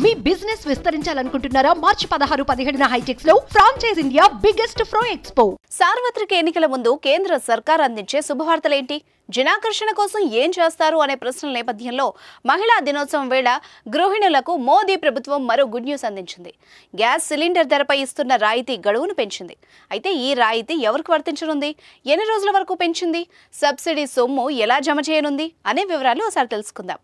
మీ business విస్తరించాలనుకుంటున్నారా మార్చి పదహారు పదిహేడున హైటెక్స్ లో ఫ్రాంచైజ్ ఇండియా బిగ్గెస్ట్ ఫ్రో ఎక్స్పో సార్వత్రిక ఎన్నికల ముందు కేంద్ర సర్కార్ అందించే శుభవార్తలేంటి జనాకర్షణ కోసం ఏం చేస్తారు అనే ప్రశ్నల నేపథ్యంలో మహిళా దినోత్సవం వేళ గృహిణులకు మోదీ ప్రభుత్వం మరో గుడ్ న్యూస్ అందించింది గ్యాస్ సిలిండర్ ధరపై ఇస్తున్న రాయితీ గడువును పెంచింది అయితే ఈ రాయితీ ఎవరికి వర్తించనుంది ఎన్ని రోజుల వరకు పెంచింది సబ్సిడీ సొమ్ము ఎలా జమ చేయనుంది అనే వివరాలు ఒకసారి తెలుసుకుందాం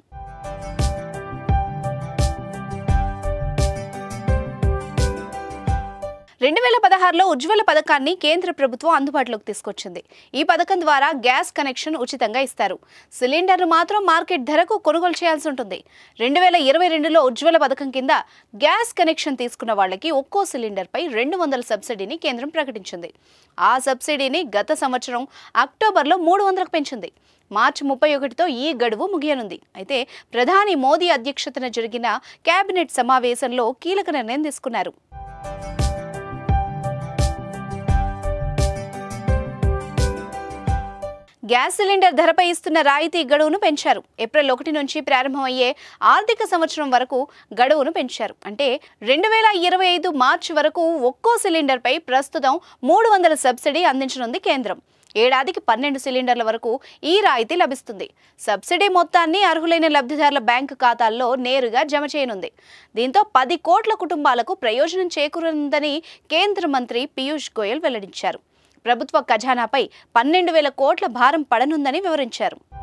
రెండు వేల పదహారులో ఉజ్వల పథకాన్ని కేంద్ర ప్రభుత్వం అందుబాటులోకి తీసుకొచ్చింది ఈ పథకం ద్వారా గ్యాస్ కనెక్షన్ ఉచితంగా ఇస్తారు సిలిండర్ను మాత్రం మార్కెట్ ధరకు కొనుగోలు చేయాల్సి ఉంటుంది రెండు వేల ఇరవై రెండులో ఉజ్వల పథకం కింద గ్యాస్ కనెక్షన్ తీసుకున్న వాళ్ళకి ఒక్కో సిలిండర్పై రెండు వందల సబ్సిడీని కేంద్రం ప్రకటించింది ఆ సబ్సిడీని గత సంవత్సరం అక్టోబర్లో మూడు వందలకు పెంచింది మార్చి ముప్పై ఒకటితో ఈ గడువు ముగియనుంది అయితే ప్రధాని మోదీ అధ్యక్షతన జరిగిన కేబినెట్ సమావేశంలో కీలక నిర్ణయం తీసుకున్నారు గ్యాస్ సిలిండర్ ధరపై ఇస్తున్న రాయితీ గడువును పెంచారు ఏప్రిల్ ఒకటి నుంచి ప్రారంభమయ్యే ఆర్థిక సంవత్సరం వరకు గడువును పెంచారు అంటే రెండు వేల ఇరవై ఐదు మార్చి వరకు ఒక్కో సిలిండర్పై ప్రస్తుతం మూడు వందల సబ్సిడీ అందించనుంది కేంద్రం ఏడాదికి పన్నెండు సిలిండర్ల వరకు ఈ రాయితీ లభిస్తుంది సబ్సిడీ మొత్తాన్ని అర్హులైన లబ్ధిదారుల బ్యాంకు ఖాతాల్లో నేరుగా జమ చేయనుంది దీంతో పది కోట్ల కుటుంబాలకు ప్రయోజనం చేకూరుందని కేంద్ర మంత్రి పీయూష్ గోయల్ వెల్లడించారు ప్రభుత్వ ఖజానాపై పన్నెండు వేల కోట్ల భారం పడనుందని వివరించారు